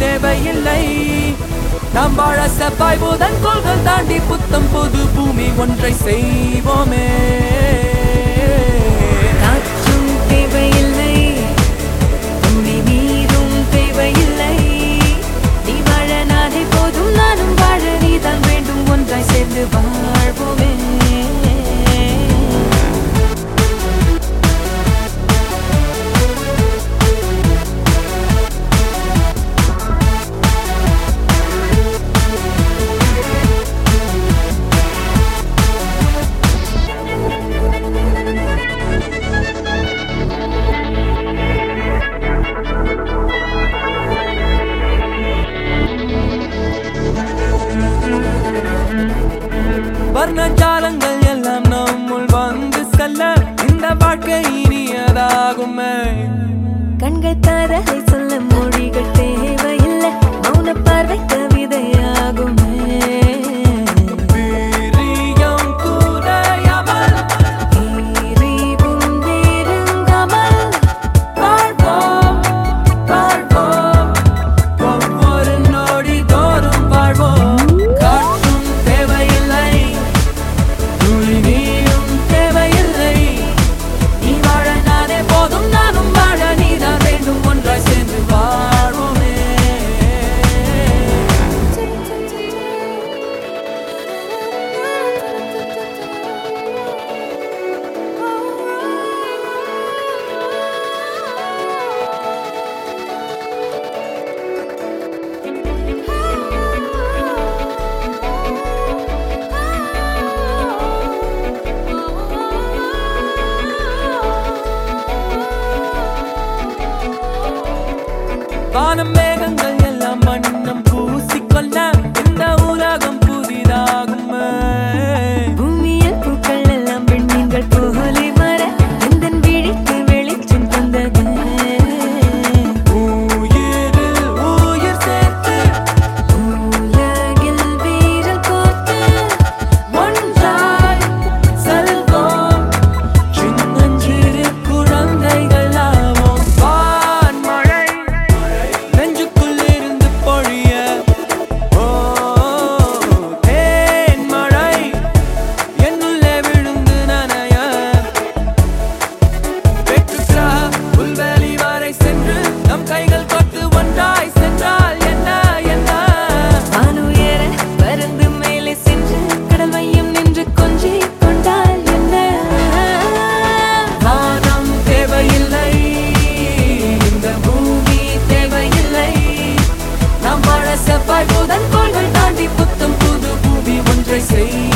தேவையில்லை நாம் வாழ செவ்வாய் புதன் கோள்கள் தாண்டி புத்தம் புது பூமி ஒன்றை செய்வோமே காற்றும் தேவையில்லை உன்னை நீரும் தேவையில்லை நீ வாழ நானே போதும் நானும் வாழ நீதான் வேண்டும் ஒன்றாய் சேர்ந்து வாழ்வோமே வர்ணஜாலங்கள் எல்லாம் நம்முள் வந்து செல்ல இந்த வாழ்க்கை இனியதாகுமே கண்கள் தாரகை சொல்ல மொழிகள் தேவையில்லை மௌன பார்வை கவிதையாகுமே வீரியம் குறையாமல் எரிவும் நெருங்காமல் வாழ்வோம் வாழ்வோம் ஒவ்வொரு நொடி தோறும் வாழ்வோம் காற்றும் தேவையில்லை துளி நீரும் தேவையில்லை நீ வாழ நானே போதும் நானும் வாழ நீதான் வேண்டும் ஒன்றாய் சேர்ந்து வாழ்வோமே வானம் மேகங்கள் எல்லாம் வண்ணம் பூசிக்கொள்ள இந்த உலகம் புதிதாகுமே பூமியில் பூக்கள் எல்லாம் பெண்மீன்கள் போலே வர எந்தன் விழிக்கு வெளிச்சம் தந்தது உயிரில் உயிர் சேர்த்து உலகில் வீரல் கோர்த்து ஒன்றாய் செல்வோம் சின்னஞ்சிறு குழந்தைகள் ஆவோம் வான்மழை நெஞ்சுக்குள் இருந்து பொழிய ஓ தேன்மழை என்னுள்ளே விழுந்து நனைய வெற்றுற்றா புல்வெளி வரை சென்று நம் கைகள் கொத்து ஒன்றாய் சென்றால் என்ன என்ன வானுயர பறந்து மேலே சென்று கடல் மையம் நின்று கொஞ்சி கொண்டால் என்ன வானம் தேவையில்லை இந்த பூமி தேவையில்லை நாம் வாழ செவ்வாய் புதன் கோள்கள் தாண்டி புத்தம் புது பூமி ஒன்றை செய்